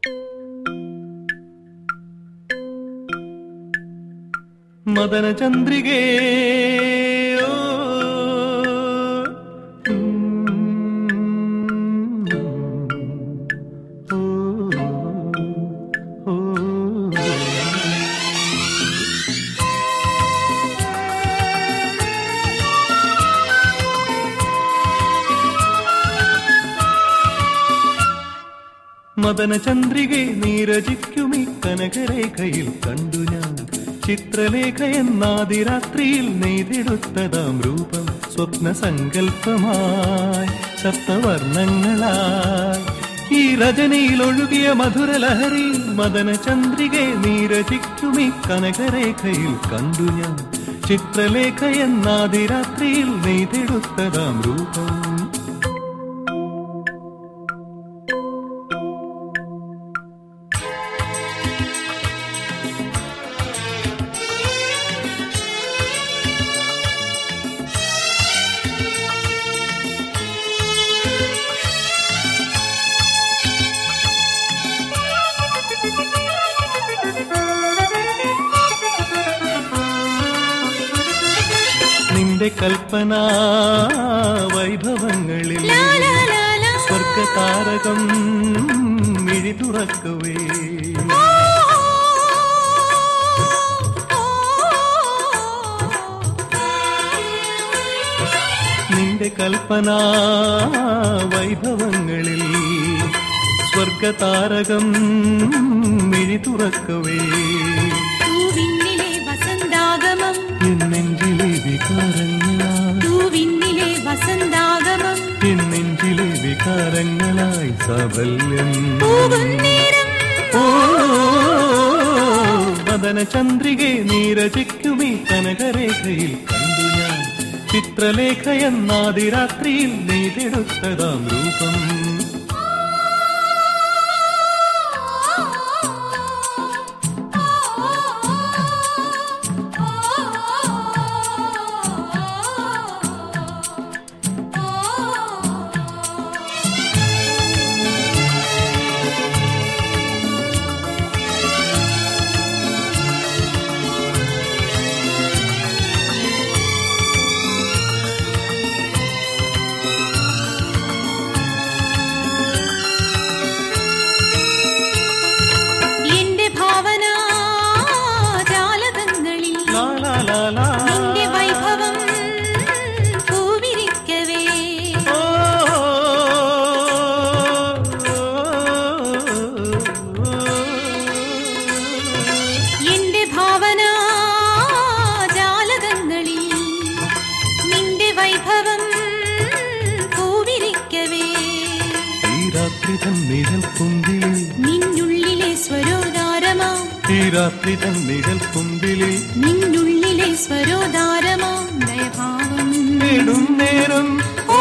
മദന ചന്ദ്രികേ ഓ, ഓ, ഓ, ഓ. മദന ചന്ദ്രികെ നീരജിക്കുമി കനകരേഖയിൽ കണ്ടു ഞാൻ ചിത്രലേഖ എന്നാതിരാത്രിയിൽ നെയ്തെടുത്തതാം രൂപം സ്വപ്ന സങ്കല്പമായി സപ്തവർണ്ണങ്ങളായി ഈ രചനയിൽ ഒഴുകിയ മധുരലഹരി മദന ചന്ദ്രികെ നീരജിക്കുമി കനകരേഖയിൽ കണ്ടു ഞാൻ ചിത്രലേഖ എന്നാതിരാത്രിയിൽ നെയ്തെടുത്തതാം രൂപം നിന്റെ കൽപ്പന വൈഭവങ്ങളിൽ സ്വർഗതാരകം മിഴി തുറക്കവേ നിന്റെ കൽപ്പന വൈഭവങ്ങളിൽ സ്വർഗതാരകം മിഴി തുറക്കവേ തൂവിന്നിലെ വസന്താഗമം എന്നെഞ്ചിലെ വികാരങ്ങളായി തൂവിന്നിലെ വസന്താഗമം എന്നെഞ്ചിലെ വികാരങ്ങളായി സാഫല്യം പൂകുന്നേരം ഓ മദന ചന്ദ്രികെ നീരജിക്കുമീ കനകരേഖയിൽ കണ്ടു ഞാൻ ചിത്രലേഖ എന്നാതിരാത്രിയിൽ നെയ്തെടുത്തതാം രൂപം എന്റെ ഭാവന ജാലകങ്ങളിൽ ലാ ലാ ലാ ലാ. നിന്റെ വൈഭവം പൂവിരിക്കവേ ഓ, എന്റെ ഭാവന ജാലകങ്ങളിൽ നിന്റെ വൈഭവം പൂവിരിക്കവേ ഈ രാത്രി തൻ നിഴൽ കുന്തിലിൽ നിന്നുള്ളിലെ സ്വരോദാരമാം ഈ രാത്രി തൻ നിഴൽ കുന്തിലിൽ നിന്നുള്ളിലെ സ്വരോദാരമാം ലയഭാവം നേടും നേരം ഓ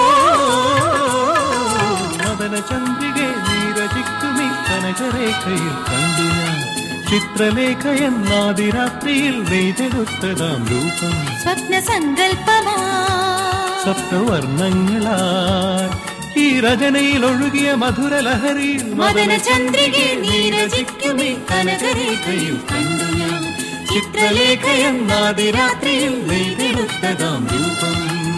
മദന ചന്ദ്രികെ നീരജിക്കുമി കനകരേഖയിൽ കണ്ടു ഞാൻ ചിത്രലേഖ എന്നാതിരാത്രിയിൽ നെയ്തെടുത്തതാം രൂപം സ്വപ്ന സങ്കല്പമാ സപ്തവർണ്ണങ്ങളാൽ ഈ രചനയിൽ ഒഴുകിയ മധുരലഹരിയിൽ മദന ചന്ദ്രികെ നീരജിക്കുമി കനകരേഖയിൽ കണ്ടു ഞാൻ ചിത്രലേഖ എന്നാതിരാത്രിയിൽ നെയ്തെടുത്തതാം രൂപം